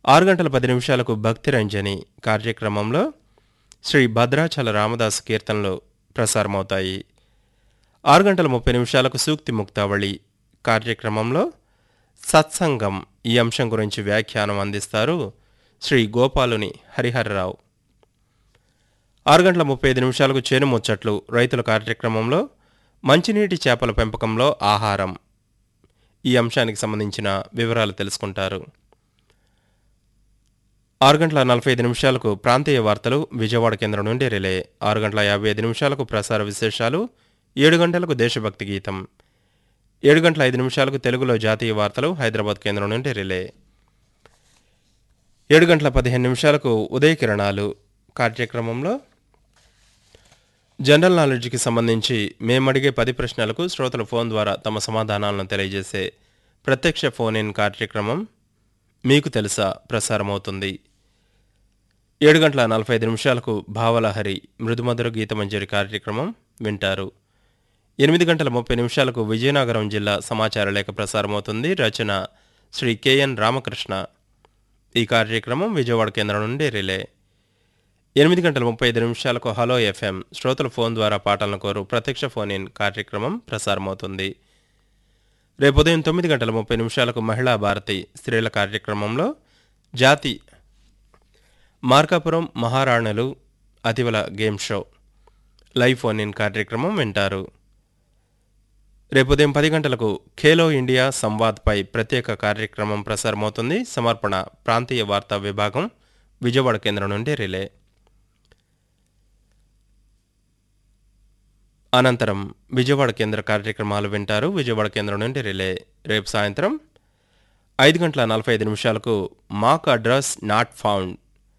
ఆరు గంటల పది నిమిషాలకు భక్తి రంజని కార్యక్రమంలో శ్రీ భద్రాచల రామదాస్ కీర్తనలు ప్రసారమవుతాయి ఆరు గంటల ముప్పై నిమిషాలకు సూక్తి ముక్తావళి కార్యక్రమంలో సత్సంగం ఈ అంశం గురించి వ్యాఖ్యానం అందిస్తారు శ్రీ గోపాలుని హరిహరరావు ఆరు గంటల ముప్పై ఐదు నిమిషాలకు చేను ముచ్చట్లు రైతుల కార్యక్రమంలో మంచినీటి చేపల పెంపకంలో ఆహారం ఈ అంశానికి సంబంధించిన వివరాలు తెలుసుకుంటారు ఆరు గంటల నలభై ఐదు నిమిషాలకు ప్రాంతీయ వార్తలు విజయవాడ కేంద్రం నుండి రిలే ఆరు గంటల యాభై ఐదు నిమిషాలకు ప్రసార విశేషాలు ఏడు గంటలకు దేశభక్తి గీతం ఏడు గంటల ఐదు నిమిషాలకు తెలుగులో జాతీయ వార్తలు హైదరాబాద్ కేంద్రం నుండి రిలే ఏడు గంటల పదిహేను నిమిషాలకు ఉదయ కిరణాలు కార్యక్రమంలో జనరల్ నాలెడ్జ్కి సంబంధించి మేమడిగే పది ప్రశ్నలకు శ్రోతల ఫోన్ ద్వారా తమ సమాధానాలను తెలియజేసే ప్రత్యక్ష ఫోన్ ఇన్ కార్యక్రమం మీకు తెలుసా ప్రసారమవుతుంది ఏడు గంటల నలభై ఐదు నిమిషాలకు భావలహరి మృదుమధుర గీతమంజరి కార్యక్రమం వింటారు ఎనిమిది గంటల ముప్పై నిమిషాలకు విజయనగరం జిల్లా సమాచార లేఖ ప్రసారమవుతుంది రచన శ్రీ కెఎన్ రామకృష్ణ ఈ కార్యక్రమం విజయవాడ కేంద్రం నుండి రిలే ఎనిమిది గంటల ముప్పై ఐదు నిమిషాలకు హలో ఎఫ్ఎం శ్రోతల ఫోన్ ద్వారా పాటలను కోరు ప్రత్యక్ష ఫోన్ ఇన్ కార్యక్రమం ప్రసారమవుతుంది రేపు ఉదయం తొమ్మిది గంటల ముప్పై నిమిషాలకు మహిళా భారతి స్త్రీల కార్యక్రమంలో జాతి మార్కాపురం మహారాణులు అతివల game show live phone in కార్యక్రమం వింటారు రేపు ఉదయం పది గంటలకు ఖేలో ఇండియా సంవాద్పై ప్రత్యేక కార్యక్రమం ప్రసారమవుతుంది సమర్పణ ప్రాంతీయ వార్తా విభాగం విజయవాడ కేంద్రం నుండి రిలే అనంతరం విజయవాడ కేంద్ర కార్యక్రమాలు వింటారు విజయవాడ కేంద్రం నుండి రిలే రేపు సాయంత్రం ఐదు గంటల నలభై ఐదు నిమిషాలకు mac address not found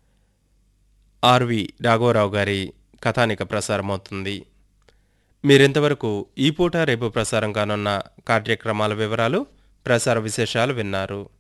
RV రాఘవరావు గారి కథానిక ప్రసారమవుతుంది మీరింతవరకు ఈ పూట రేపు ప్రసారం కానున్న కార్యక్రమాల వివరాలు ప్రసార విశేషాలు విన్నారు